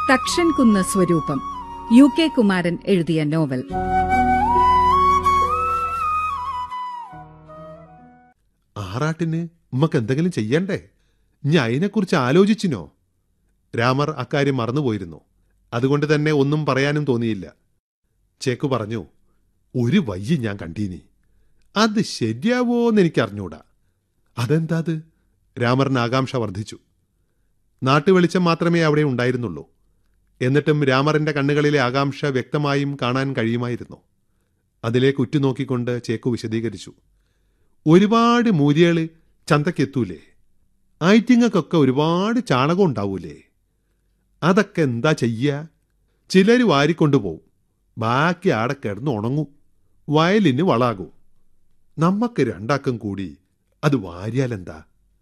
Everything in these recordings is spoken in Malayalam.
തക്ഷൻ കുന്ന് സ്വരൂപം യു കെ കുമാരൻ എഴുതിയ നോവൽ ആറാട്ടിന് ഉമ്മക്ക് എന്തെങ്കിലും ചെയ്യണ്ടേ ഞാൻ അതിനെക്കുറിച്ച് ആലോചിച്ചിനോ രാമർ അക്കാര്യം മറന്നുപോയിരുന്നു അതുകൊണ്ട് തന്നെ ഒന്നും പറയാനും തോന്നിയില്ല ചേക്കു പറഞ്ഞു ഒരു വയ്യ ഞാൻ കണ്ടീനി അത് ശരിയാവോന്ന് എനിക്കറിഞ്ഞൂടാ അതെന്താത് രാമറിന് ആകാംക്ഷ വർദ്ധിച്ചു നാട്ടുവെളിച്ചം മാത്രമേ അവിടെ ഉണ്ടായിരുന്നുള്ളൂ എന്നിട്ടും രാമറിന്റെ കണ്ണുകളിലെ ആകാംക്ഷ വ്യക്തമായും കാണാൻ കഴിയുമായിരുന്നു അതിലേക്ക് ഉറ്റുനോക്കിക്കൊണ്ട് ചേക്കു വിശദീകരിച്ചു ഒരുപാട് മൂര്യകള് ചന്തക്കെത്തൂലേ ഐറ്റിങ്ങൾക്കൊക്കെ ഒരുപാട് ചാണകം ഉണ്ടാവൂലേ അതൊക്കെ എന്താ ചെയ്യ ചിലർ വാരിക്കൊണ്ടുപോകും ബാക്കി ആടെ കിടന്ന് ഉണങ്ങും വയലിന് വളാകൂ നമ്മക്ക് രണ്ടാക്കം കൂടി അത് വാരിയാലെന്താ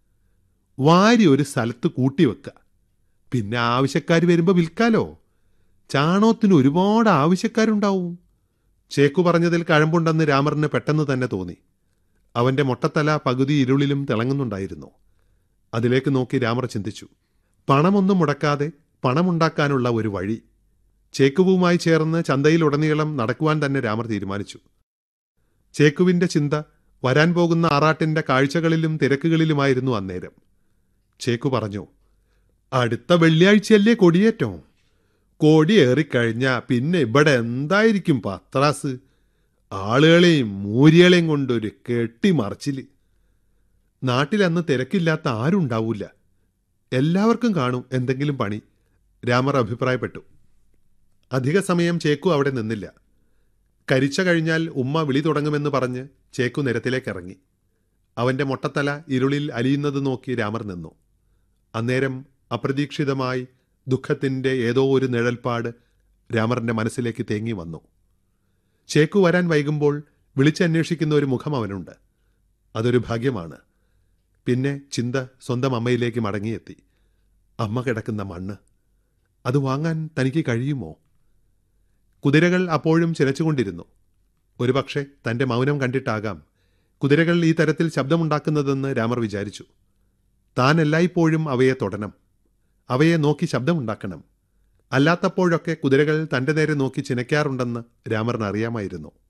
വാരി ഒരു സ്ഥലത്ത് കൂട്ടിവെക്ക പിന്നെ ആവശ്യക്കാർ വരുമ്പോൾ വിൽക്കാലോ ചാണകത്തിന് ഒരുപാട് ആവശ്യക്കാരുണ്ടാവും ചേക്കു പറഞ്ഞതിൽ കഴമ്പുണ്ടെന്ന് രാമറിന് പെട്ടെന്ന് തന്നെ തോന്നി അവന്റെ മൊട്ടത്തല പകുതി ഇരുളിലും തിളങ്ങുന്നുണ്ടായിരുന്നു അതിലേക്ക് നോക്കി രാമർ ചിന്തിച്ചു പണമൊന്നും മുടക്കാതെ പണമുണ്ടാക്കാനുള്ള ഒരു വഴി ചേക്കുവുമായി ചേർന്ന് ചന്തയിലുടനീളം നടക്കുവാൻ തന്നെ രാമർ തീരുമാനിച്ചു ചേക്കുവിന്റെ ചിന്ത വരാൻ പോകുന്ന ആറാട്ടിന്റെ കാഴ്ചകളിലും തിരക്കുകളിലുമായിരുന്നു അന്നേരം ചേക്കു പറഞ്ഞു അടുത്ത വെള്ളിയാഴ്ചയല്ലേ കൊടിയേറ്റം കൊടിയേറിക്കഴിഞ്ഞ പിന്നെ ഇവിടെ എന്തായിരിക്കും പത്രാസ് ആളുകളെയും മൂരികളെയും കൊണ്ടൊരു കെട്ടിമറിച്ചില് നാട്ടിലന്ന് തിരക്കില്ലാത്ത ആരുണ്ടാവൂല എല്ലാവർക്കും കാണും എന്തെങ്കിലും പണി രാമർ അഭിപ്രായപ്പെട്ടു അധിക സമയം ചേക്കു അവിടെ നിന്നില്ല കരിച്ച കഴിഞ്ഞാൽ ഉമ്മ വിളി തുടങ്ങുമെന്ന് പറഞ്ഞ് ചേക്കു നിരത്തിലേക്ക് ഇറങ്ങി അവന്റെ മൊട്ടത്തല ഇരുളിൽ അലിയുന്നത് നോക്കി രാമർ നിന്നു അന്നേരം അപ്രതീക്ഷിതമായി ദുഃഖത്തിന്റെ ഏതോ ഒരു നിഴൽപ്പാട് രാമറിന്റെ മനസ്സിലേക്ക് തേങ്ങി വന്നു ചേക്കു വരാൻ വൈകുമ്പോൾ വിളിച്ചന്വേഷിക്കുന്ന ഒരു മുഖം അവനുണ്ട് അതൊരു ഭാഗ്യമാണ് പിന്നെ ചിന്ത സ്വന്തം അമ്മയിലേക്ക് മടങ്ങിയെത്തി അമ്മ കിടക്കുന്ന മണ്ണ് അത് വാങ്ങാൻ തനിക്ക് കഴിയുമോ കുതിരകൾ അപ്പോഴും ചിലച്ചുകൊണ്ടിരുന്നു ഒരുപക്ഷെ തന്റെ മൗനം കണ്ടിട്ടാകാം കുതിരകൾ ഈ തരത്തിൽ ശബ്ദമുണ്ടാക്കുന്നതെന്ന് രാമർ വിചാരിച്ചു താൻ എല്ലായ്പ്പോഴും അവയെ തൊടണം അവയെ നോക്കി ശബ്ദമുണ്ടാക്കണം അല്ലാത്തപ്പോഴൊക്കെ കുതിരകൾ തന്റെ നേരെ നോക്കി ചിനയ്ക്കാറുണ്ടെന്ന് രാമറിന് അറിയാമായിരുന്നു